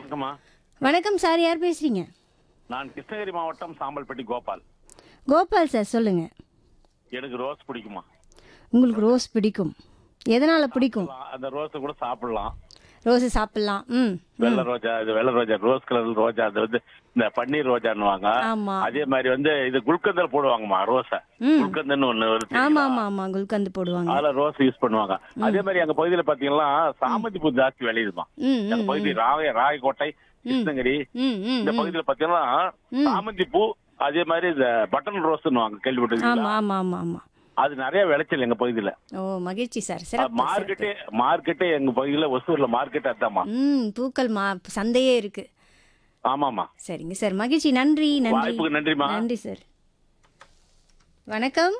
வணக்கம்மா வணக்கம் சார் யார் பேசுறீங்க நான் கிருஷ்ணகிரி மாவட்டம் சாம்பல்பட்டி கோபால் கோபால் சார் சொல்லுங்க எனக்கு ரோஸ் பிடிக்குமா உங்களுக்கு ரோஸ் பிடிக்கும் எதனால் பிடிக்கும் அந்த ரோஸை கூட சாப்பிடலாம் ரோஸு சாப்பிட்லாம் ம் வெள்ளை ரோஜா இது வெள்ளை ரோஜா ரோஸ் கலர் ரோஜா அது வந்து இந்த பன்னீர் ரோஜான்னுவாங்க ஆமா அதே மாதிரி வந்து இது குல்கந்தல் போடுவாங்கம்மா ரோஸை ம். குல்கந்தன்னு ஒண்ணு வருது ஆமாம் ஆமாம் ஆமாம் குல்கந்து போடுவாங்க அதுல ரோஸ் யூஸ் பண்ணுவாங்க அதே மாதிரி எங்க பகுதியில பாத்தீங்கன்னா சாமந்தி பூ ஜாஸ்தி விளையுதுமா ம் எங்க ம் பகுதி ராய ராயக்கோட்டை கிருஷ்ணகிரி ம் ம் இந்த பகுதியில பாத்தீங்கன்னா சாமந்தி பூ அதே மாதிரி இந்த பட்டன் ரோஸ்னுவாங்க கேள்விப்பட்டிருக்கீங்களா ஆமாம் ஆமாம் ஆமாம் ஆமாம் அது நிறைய விளைச்சல் எங்க பகுதியில ஓ மகிழ்ச்சி சார் சிறப்பு மார்க்கெட்டே மார்க்கெட்டே எங்க பகுதியில ஒசூர்ல மார்க்கெட் அதாம்மா ம் பூக்கள் மா சந்தையே இருக்கு ஆமாமா சரிங்க சார் மகிழ்ச்சி நன்றி நன்றி வாய்ப்புக்கு நன்றிம்மா நன்றி சார் வணக்கம்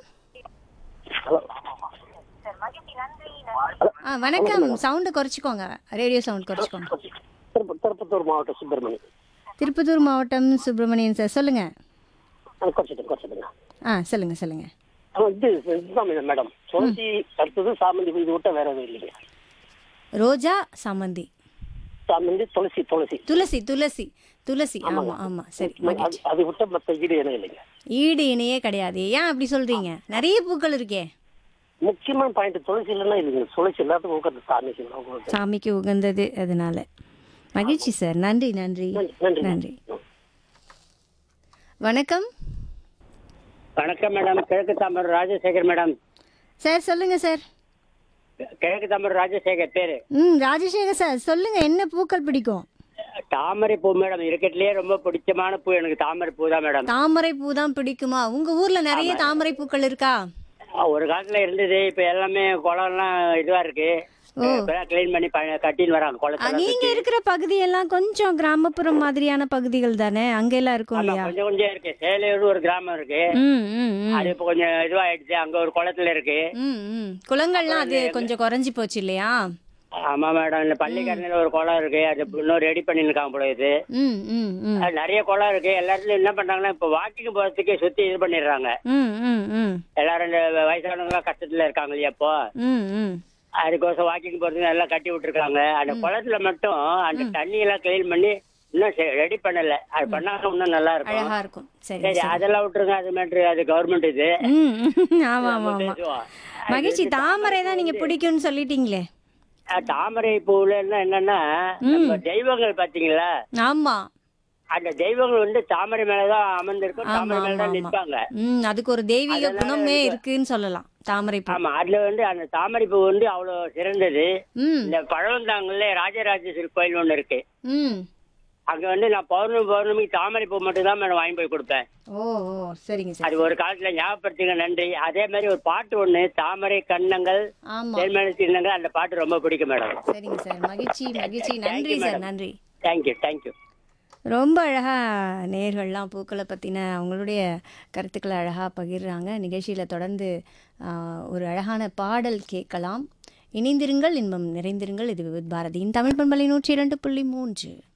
ஆ வணக்கம் சவுண்டை குறைச்சிக்கோங்க ரேடியோ சவுண்ட் குறைச்சிக்கோங்க திருப்ப- திருப்பத்தூர் மாவட்டம் சுப்பிரமணி திருப்பத்தூர் மாவட்டம் சுப்பிரமணியன் சார் சொல்லுங்க குறைச்சிட்டு குறைச்சிட்டுங்க ஆ சொல்லுங்க சொல்லுங்க ஆ, இது இதுதான் மேடம், மேடம் துளசி அடுத்தது சாமந்தி பூ, இது விட்டா வேற எதுவும் இல்லைங்க ரோஜா சாமந்தி சாமந்தி துளசி துளசி துளசி துளசி துளசி ஆமா ஆமா சரி அது மகிழ்ச்சி அது விட்ட மற்ற ஈடு எனக்கு இல்லைங்க ஈடு இணையே கிடையாது ஏன் அப்படி சொல்றீங்க நிறைய பூக்கள் இருக்கே முக்கியமான பாயிண்ட் துளசி இல்லைன்னா இல்லைங்க துளசி எல்லாத்துக்கும் உட்காந்து சாமி செய்யணும். உங்களுக்கு. சாமிக்கு உகந்தது அதனால மகிழ்ச்சி சார் நன்றி நன்றி நன்றி, நன்றி. நன்றி வணக்கம் வணக்கம் மேடம் கிழக்கு தாமர் ராஜசேகர் மேடம் சார் சொல்லுங்க சார் கிழக்கு தாமர் ராஜசேகர் பேரு ம் ராஜசேகர் சார் சொல்லுங்க என்ன பூக்கள் பிடிக்கும் தாமரை பூ மேடம் இருக்கட்லயே ரொம்ப பிடிச்சமான பூ எனக்கு தாமரை பூ தான் மேடம் தாமரை பூ தான் பிடிக்குமா உங்க ஊர்ல நிறைய தாமரை பூக்கள் இருக்கா அஹ் ஒரு காலத்துல இருந்தது இப்ப எல்லாமே குளம்லாம் இதுவா இருக்கு இப்பதான் கிளீன் பண்ணி ப- கட்டின்னு வராங்க ஆ, குளத்துல நீங்க இருக்கிற பகுதியெல்லாம் கொஞ்சம் கிராமப்புறம் மாதிரியான பகுதிகள் தானே அங்க எல்லாம் இருக்கும் ஆமா இல்லையா கொஞ்சம் கொஞ்சம் இருக்கு சேலையூர் ஒரு கிராமம் இருக்கு ம் ம் ம் அது இப்ப கொஞ்சம் இதுவாயிடுச்சு அங்க ஒரு குளத்துல இருக்கு ம் ம் குளங்கள்லாம் அது கொஞ்சம் குறைஞ்சி போச்சு இல்லையா ஆமா மேடம் இந்த பள்ளிக்கரணையில ஒரு குளம் இருக்கு அது இன்னும் ரெடி பண்ணிருக்காங்க இருக்காங்க போல இது ம் ம் ம் அது நிறைய குளம் இருக்கு எல்லாத்துலயும் என்ன பண்றாங்கன்னா இப்ப வாக்கிங் போறதுக்கே சுத்தி இது பண்ணிடுறாங்க ம் ம் ம் எல்லாரும் இந்த வயசானவங்க கஷ்டத்துல இருக்காங்க இல்லையா இப்போ ம் ம் அதுக்கோசம் வாக்கிங் போறதுக்கு எல்லாம் கட்டி விட்டுருக்காங்க அந்த குளத்துல மட்டும் அந்த தண்ணி எல்லாம் கிளீன் பண்ணி இன்னும் ரெடி பண்ணல அது பண்ணாங்க இன்னும் நல்லா இருக்கும் அழகா இருக்கும் சரி சரி அதெல்லாம் விட்டுருங்க அது மேட்ரு அது கவர்மெண்ட் இது ம் ஆமா ஆமா ஆமா பேசுவோம். மகிழ்ச்சி தாமரை தான் நீங்க பிடிக்கும்னு சொல்லிட்டீங்களே அஹ் தாமரை பூவுல என்ன என்னன்னா நம்ம தெய்வங்கள் பாத்தீங்களா ஆமா அந்த தெய்வங்கள் வந்து தாமரை மேலதான் அமர்ந்திருக்கும் ஆமா தாமரை ஆமா மேலதான் ஆமா நிற்பாங்க ம் அதுக்கு ஒரு தெய்வீக குணமே இருக்குன்னு சொல்லலாம் தாமரை பூ ஆமா அதுல வந்து அந்த தாமரை பூ வந்து அவ்வளவு சிறந்தது ம் இந்த பழவந்தாங்கல்ல ராஜராஜேஸ்வரி கோயில் ஒண்ணு இருக்கு ம் அங்க வந்து நான் பௌர்ணமி பௌர்ணமிக்கு தாமரை பூ மட்டும் தான் மேடம் வாங்கி போய் கொடுப்பேன் ஓ ஓ சரிங்க சார் அது ஒரு காலத்துல ஞாபகப்படுத்துங்க நன்றி அதே மாதிரி ஒரு பாட்டு ஒண்ணு தாமரை கண்ணங்கள் ஆமா தேர்மேல சின்னங்கள் அந்த பாட்டு ரொம்ப பிடிக்கும் மேடம் சரிங்க சார் மகிழ்ச்சி மகிழ்ச்சி நன்றி சார் நன்றி தேங்க்யூ தேங்க்யூ ரொம்ப அழகாக நேர்கள்லாம் பூக்களை பற்றின அவங்களுடைய கருத்துக்களை அழகாக பகிர்றாங்க நிகழ்ச்சியில் தொடர்ந்து ஆ, ஒரு அழகான பாடல் கேட்கலாம் இணைந்திருங்கள் இன்பம் நிறைந்திருங்கள் இது விவித் பாரதியின் தமிழ் பண்பலை நூற்றி இரண்டு புள்ளி மூன்று